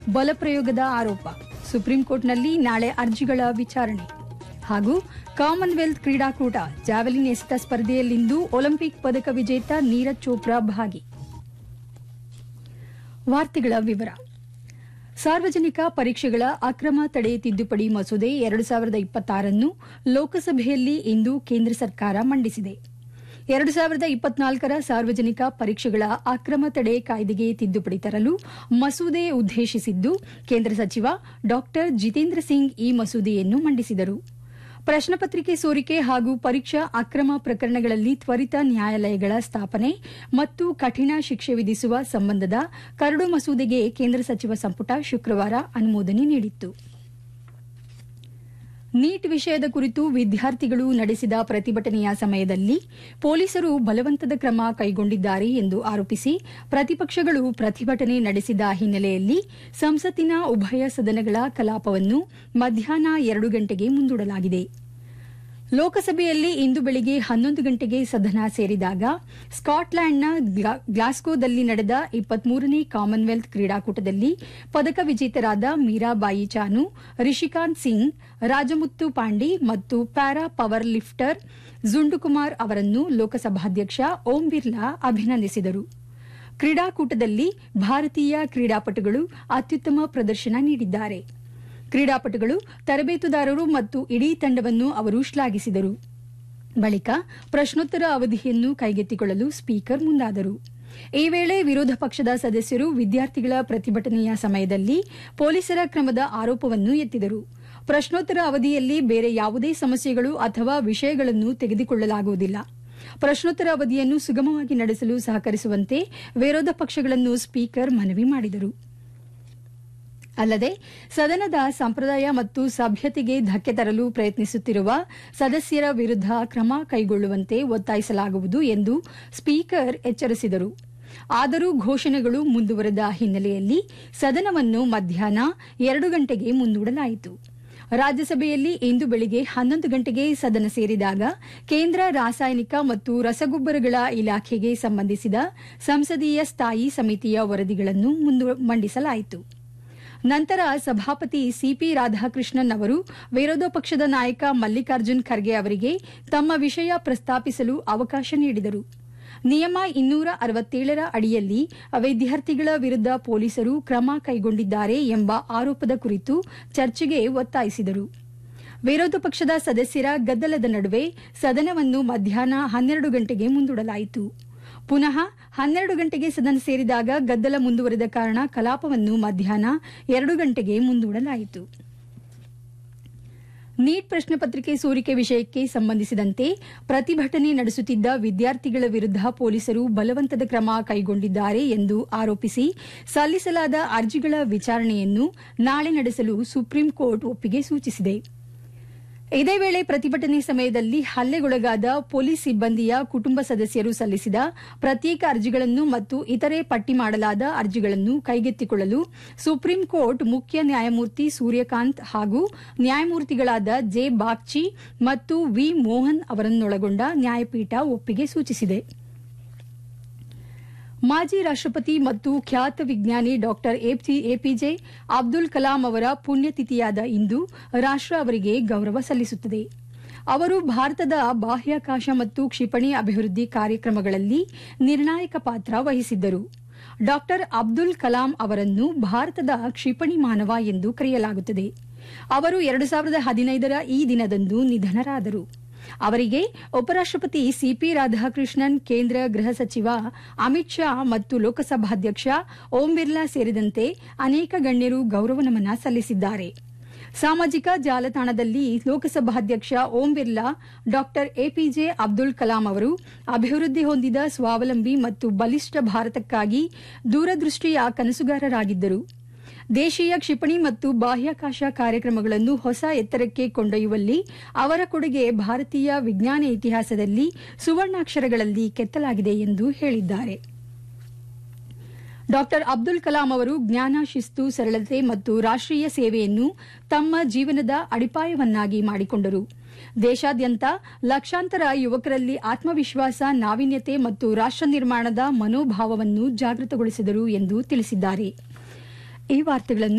ಬಲಪ್ರಯೋಗದ ಆರೋಪ ಸುಪ್ರೀಂ ಕೋರ್ಟ್ನಲ್ಲಿ ನಾಳೆ ಅರ್ಜಿಗಳ ವಿಚಾರಣೆ ಹಾಗೂ ಕಾಮನ್ವೆಲ್ತ್ ಕ್ರೀಡಾಕೂಟ ಜಾವೆಲಿನ್ ಎಸೆತ ಸ್ಪರ್ಧೆಯಲ್ಲಿಂದು ಒಲಿಂಪಿಕ್ ಪದಕ ವಿಜೇತ ನೀರಜ್ ಚೋಪ್ರಾ ಭಾಗಿ ವಾರ್ತೆಗಳ ವಿವರ ಸಾರ್ವಜನಿಕ ಪರೀಕ್ಷೆಗಳ ಅಕ್ರಮ ತಡೆ ತಿದ್ದುಪಡಿ ಮಸೂದೆ ಎರಡು ಸಾವಿರದ ಇಪ್ಪತ್ತಾರನ್ನು ಲೋಕಸಭೆಯಲ್ಲಿ ಇಂದು ಕೇಂದ್ರ ಸರ್ಕಾರ ಮಂಡಿಸಿದೆ ಎರಡು ಸಾವಿರದ ಇಪ್ಪತ್ನಾಲ್ಕರ ಸಾರ್ವಜನಿಕ ಪರೀಕ್ಷೆಗಳ ಅಕ್ರಮ ತಡೆ ಕಾಯ್ದೆಗೆ ತಿದ್ದುಪಡಿ ತರಲು ಮಸೂದೆ ಉದ್ದೇಶಿಸಿದ್ದು ಕೇಂದ್ರ ಸಚಿವ ಡಾ ಜಿತೇಂದ್ರ ಸಿಂಗ್ ಈ ಮಸೂದೆಯನ್ನು ಮಂಡಿಸಿದರು ಪ್ರಶ್ನಪತ್ರಿಕೆ ಸೋರಿಕೆ ಹಾಗೂ ಪರೀಕ್ಷಾ ಅಕ್ರಮ ಪ್ರಕರಣಗಳಲ್ಲಿ ತ್ವರಿತ ನ್ಯಾಯಾಲಯಗಳ ಸ್ಥಾಪನೆ ಮತ್ತು ಕಠಿಣ ಶಿಕ್ಷೆ ವಿಧಿಸುವ ಸಂಬಂಧದ ಕರಡು ಮಸೂದೆಗೆ ಕೇಂದ್ರ ಸಚಿವ ಸಂಪುಟ ಶುಕ್ರವಾರ ಅನುಮೋದನೆ ನೀಡಿತ್ತು ನೀಟ್ ವಿಷಯದ ಕುರಿತು ವಿದ್ಯಾರ್ಥಿಗಳು ನಡೆಸಿದ ಪ್ರತಿಭಟನೆಯ ಸಮಯದಲ್ಲಿ ಪೊಲೀಸರು ಬಲವಂತದ ಕ್ರಮ ಕೈಗೊಂಡಿದ್ದಾರೆ ಎಂದು ಆರೋಪಿಸಿ ಪ್ರತಿಪಕ್ಷಗಳು ಪ್ರತಿಭಟನೆ ನಡೆಸಿದ ಹಿನ್ನೆಲೆಯಲ್ಲಿ ಸಂಸತ್ತಿನ ಉಭಯ ಸದನಗಳ ಕಲಾಪವನ್ನು ಮಧ್ಯಾಹ್ನ ಎರಡು ಗಂಟೆಗೆ ಮುಂದೂಡಲಾಗಿದೆ ಲೋಕಸಭೆಯಲ್ಲಿ ಇಂದು ಬೆಳಿಗ್ಗೆ ಹನ್ನೊಂದು ಗಂಟೆಗೆ ಸದನ ಸೇರಿದಾಗ ಸ್ಕಾಟ್ಲ್ಯಾಂಡ್ನ ಗ್ಲಾಸ್ಗೋದಲ್ಲಿ ನಡೆದ ಇಪ್ಪತ್ಮೂರನೇ ಕಾಮನ್ವೆಲ್ತ್ ಕ್ರೀಡಾಕೂಟದಲ್ಲಿ ಪದಕ ವಿಜೇತರಾದ ಮೀರಾಬಾಯಿ ಚಾನು ರಿಷಿಕಾಂತ್ ಸಿಂಗ್ ರಾಜಮುತ್ತು ಪಾಂಡಿ ಮತ್ತು ಪ್ಯಾರಾ ಪವರ್ ಲಿಫ್ಟರ್ ಜುಂಡುಕುಮಾರ್ ಅವರನ್ನು ಲೋಕಸಭಾಧ್ಯಕ್ಷ ಓಂ ಬಿರ್ಲಾ ಅಭಿನಂದಿಸಿದರು ಕ್ರೀಡಾಕೂಟದಲ್ಲಿ ಭಾರತೀಯ ಕ್ರೀಡಾಪಟುಗಳು ಅತ್ಯುತ್ತಮ ಪ್ರದರ್ಶನ ನೀಡಿದ್ದಾರೆ ಕ್ರೀಡಾಪಟುಗಳು ತರಬೇತುದಾರರು ಮತ್ತು ಇಡೀ ತಂಡವನ್ನು ಅವರು ಶ್ಲಾಘಿಸಿದರು ಬಳಿಕ ಪ್ರಶ್ನೋತ್ತರ ಅವಧಿಯನ್ನು ಕೈಗೆತ್ತಿಕೊಳ್ಳಲು ಸ್ಪೀಕರ್ ಮುಂದಾದರು ಈ ವೇಳೆ ವಿರೋಧ ಪಕ್ಷದ ಸದಸ್ಯರು ವಿದ್ಯಾರ್ಥಿಗಳ ಪ್ರತಿಭಟನೆಯ ಸಮಯದಲ್ಲಿ ಪೊಲೀಸರ ಕ್ರಮದ ಆರೋಪವನ್ನು ಎತ್ತಿದರು ಪ್ರಶ್ನೋತ್ತರ ಅವಧಿಯಲ್ಲಿ ಬೇರೆ ಯಾವುದೇ ಸಮಸ್ಯೆಗಳು ಅಥವಾ ವಿಷಯಗಳನ್ನು ತೆಗೆದುಕೊಳ್ಳಲಾಗುವುದಿಲ್ಲ ಪ್ರಶ್ನೋತ್ತರ ಅವಧಿಯನ್ನು ಸುಗಮವಾಗಿ ನಡೆಸಲು ಸಹಕರಿಸುವಂತೆ ವಿರೋಧ ಪಕ್ಷಗಳನ್ನು ಸ್ಪೀಕರ್ ಮನವಿ ಮಾಡಿದರು ಅಲ್ಲದೆ ಸದನದ ಸಂಪ್ರದಾಯ ಮತ್ತು ಸಭ್ಯತೆಗೆ ಧಕ್ಕೆ ತರಲು ಪ್ರಯತ್ನಿಸುತ್ತಿರುವ ಸದಸ್ಯರ ವಿರುದ್ದ ಕ್ರಮ ಕೈಗೊಳ್ಳುವಂತೆ ಒತ್ತಾಯಿಸಲಾಗುವುದು ಎಂದು ಸ್ಪೀಕರ್ ಎಚ್ಚರಿಸಿದರು ಆದರೂ ಘೋಷಣೆಗಳು ಮುಂದುವರೆದ ಹಿನ್ನೆಲೆಯಲ್ಲಿ ಸದನವನ್ನು ಮಧ್ಯಾಹ್ನ ಎರಡು ಗಂಟೆಗೆ ಮುಂದೂಡಲಾಯಿತು ರಾಜ್ಯಸಭೆಯಲ್ಲಿ ಇಂದು ಬೆಳಿಗ್ಗೆ ಹನ್ನೊಂದು ಗಂಟೆಗೆ ಸದನ ಸೇರಿದಾಗ ಕೇಂದ್ರ ರಾಸಾಯನಿಕ ಮತ್ತು ರಸಗೊಬ್ಬರಗಳ ಇಲಾಖೆಗೆ ಸಂಬಂಧಿಸಿದ ಸಂಸದೀಯ ಸ್ಥಾಯಿ ಸಮಿತಿಯ ವರದಿಗಳನ್ನು ಮಂಡಿಸಲಾಯಿತು ನಂತರ ಸಭಾಪತಿ ಸಿಪಿ ರಾಧಾಕೃಷ್ಣನ್ ಅವರು ವಿರೋಧ ಪಕ್ಷದ ನಾಯಕ ಮಲ್ಲಿಕಾರ್ಜುನ್ ಖರ್ಗೆ ಅವರಿಗೆ ತಮ್ಮ ವಿಷಯ ಪ್ರಸ್ತಾಪಿಸಲು ಅವಕಾಶ ನೀಡಿದರು ನಿಯಮ ಇನ್ನೂರ ಅರವತ್ತೇಳರ ಅಡಿಯಲ್ಲಿ ವಿದ್ಯಾರ್ಥಿಗಳ ವಿರುದ್ದ ಪೊಲೀಸರು ಕ್ರಮ ಕೈಗೊಂಡಿದ್ದಾರೆ ಎಂಬ ಆರೋಪದ ಕುರಿತು ಚರ್ಚೆಗೆ ಒತ್ತಾಯಿಸಿದರು ವಿರೋಧ ಪಕ್ಷದ ಸದಸ್ಯರ ಗದ್ದಲದ ನಡುವೆ ಸದನವನ್ನು ಮಧ್ಯಾಹ್ನ ಹನ್ನೆರಡು ಗಂಟೆಗೆ ಮುಂದೂಡಲಾಯಿತು ಪುನಃ ಹನ್ನೆರಡು ಗಂಟೆಗೆ ಸದನ ಸೇರಿದಾಗ ಗದ್ದಲ ಮುಂದುವರೆದ ಕಾರಣ ಕಲಾಪವನ್ನು ಮಧ್ಯಾಹ್ನ ಎರಡು ಗಂಟೆಗೆ ಮುಂದೂಡಲಾಯಿತು ನೀಟ್ ಪ್ರಶ್ನೆ ಪತ್ರಿಕೆ ಸೋರಿಕೆ ವಿಷಯಕ್ಕೆ ಸಂಬಂಧಿಸಿದಂತೆ ಪ್ರತಿಭಟನೆ ನಡೆಸುತ್ತಿದ್ದ ವಿದ್ಯಾರ್ಥಿಗಳ ವಿರುದ್ದ ಪೊಲೀಸರು ಬಲವಂತದ ಕ್ರಮ ಕೈಗೊಂಡಿದ್ದಾರೆ ಎಂದು ಆರೋಪಿಸಿ ಸಲ್ಲಿಸಲಾದ ಅರ್ಜಿಗಳ ವಿಚಾರಣೆಯನ್ನು ನಾಳೆ ನಡೆಸಲು ಸುಪ್ರೀಂ ಕೋರ್ಟ್ ಒಪ್ಪಿಗೆ ಸೂಚಿಸಿದೆ ಇದೇ ವೇಳೆ ಪ್ರತಿಭಟನೆ ಸಮಯದಲ್ಲಿ ಹಲ್ಲೆಗೊಳಗಾದ ಪೊಲೀಸ್ ಸಿಬ್ಬಂದಿಯ ಕುಟುಂಬ ಸದಸ್ಯರು ಸಲ್ಲಿಸಿದ ಪ್ರತ್ಯೇಕ ಅರ್ಜಿಗಳನ್ನು ಮತ್ತು ಇತರೆ ಪಟ್ಟಿ ಮಾಡಲಾದ ಅರ್ಜಿಗಳನ್ನು ಕೈಗೆತ್ತಿಕೊಳ್ಳಲು ಸುಪ್ರೀಂ ಕೋರ್ಟ್ ಮುಖ್ಯ ನ್ಯಾಯಮೂರ್ತಿ ಸೂರ್ಯಕಾಂತ್ ಹಾಗೂ ನ್ಯಾಯಮೂರ್ತಿಗಳಾದ ಜೆ ಬಾಗ್ಚಿ ಮತ್ತು ವಿ ಮೋಹನ್ ಅವರನ್ನೊಳಗೊಂಡ ನ್ಯಾಯಪೀಠ ಒಪ್ಪಿಗೆ ಸೂಚಿಸಿದೆ ಮಾಜಿ ರಾಷ್ಟಪತಿ ಮತ್ತು ಖ್ಯಾತ ವಿಜ್ಞಾನಿ ಡಾ ಎಪಿಜೆ ಅಬ್ದುಲ್ ಕಲಾಂ ಅವರ ಪುಣ್ಯತಿಥಿಯಾದ ಇಂದು ರಾಷ್ಟ ಅವರಿಗೆ ಗೌರವ ಸಲ್ಲಿಸುತ್ತದೆ ಅವರು ಭಾರತದ ಬಾಹ್ಯಾಕಾಶ ಮತ್ತು ಕ್ಷಿಪಣಿ ಅಭಿವೃದ್ಧಿ ಕಾರ್ಯಕ್ರಮಗಳಲ್ಲಿ ನಿರ್ಣಾಯಕ ಪಾತ್ರ ವಹಿಸಿದ್ದರು ಡಾ ಅಬ್ದುಲ್ ಕಲಾಂ ಅವರನ್ನು ಭಾರತದ ಕ್ಷಿಪಣಿ ಮಾನವ ಎಂದು ಕರೆಯಲಾಗುತ್ತದೆ ಅವರು ಎರಡು ಸಾವಿರದ ಹದಿನೈದರ ಈ ದಿನದಂದು ನಿಧನರಾದರು ಅವರಿಗೆ ಉಪರಾಷ್ಟಪತಿ ಸಿಪಿ ರಾಧಾಕೃಷ್ಣನ್ ಕೇಂದ್ರ ಗೃಹ ಸಚಿವ ಅಮಿತ್ ಶಾ ಮತ್ತು ಲೋಕಸಭಾಧ್ಯಕ್ಷ ಓಂ ಬಿರ್ಲಾ ಸೇರಿದಂತೆ ಅನೇಕ ಗಣ್ಯರು ಗೌರವ ನಮನ ಸಲ್ಲಿಸಿದ್ದಾರೆ ಸಾಮಾಜಿಕ ಜಾಲತಾಣದಲ್ಲಿ ಲೋಕಸಭಾಧ್ಯಕ್ಷ ಓಂ ಬಿರ್ಲಾ ಡಾ ಎಪಿಜೆ ಅಬ್ದುಲ್ ಕಲಾಂ ಅವರು ಅಭಿವೃದ್ಧಿ ಹೊಂದಿದ ಸ್ವಾವಲಂಬಿ ಮತ್ತು ಬಲಿಷ್ಠ ಭಾರತಕ್ಕಾಗಿ ದೂರದೃಷ್ಟಿಯ ಕನಸುಗಾರರಾಗಿದ್ದರು ದೇಶೀಯ ಕ್ಷಿಪಣಿ ಮತ್ತು ಬಾಹ್ಯಾಕಾಶ ಕಾರ್ಯಕ್ರಮಗಳನ್ನು ಹೊಸ ಎತ್ತರಕ್ಕೆ ಕೊಂಡೊಯ್ಯುವಲ್ಲಿ ಅವರ ಕೊಡುಗೆ ಭಾರತೀಯ ವಿಜ್ಞಾನ ಇತಿಹಾಸದಲ್ಲಿ ಸುವರ್ಣಾಕ್ಷರಗಳಲ್ಲಿ ಕೆತ್ತಲಾಗಿದೆ ಎಂದು ಹೇಳಿದ್ದಾರೆ ಡಾ ಅಬ್ದುಲ್ ಕಲಾಂ ಅವರು ಜ್ಞಾನ ಶಿಸ್ತು ಸರಳತೆ ಮತ್ತು ರಾಷ್ಟೀಯ ಸೇವೆಯನ್ನು ತಮ್ಮ ಜೀವನದ ಅಡಿಪಾಯವನ್ನಾಗಿ ಮಾಡಿಕೊಂಡರು ದೇಶಾದ್ಯಂತ ಲಕ್ಷಾಂತರ ಯುವಕರಲ್ಲಿ ಆತ್ಮವಿಶ್ವಾಸ ನಾವೀನ್ಯತೆ ಮತ್ತು ರಾಷ್ಟ ನಿರ್ಮಾಣದ ಮನೋಭಾವವನ್ನು ಜಾಗೃತಗೊಳಿಸಿದರು ಎಂದು ತಿಳಿಸಿದ್ದಾರೆ ಈ ವಾರ್ತೆಗಳನ್ನು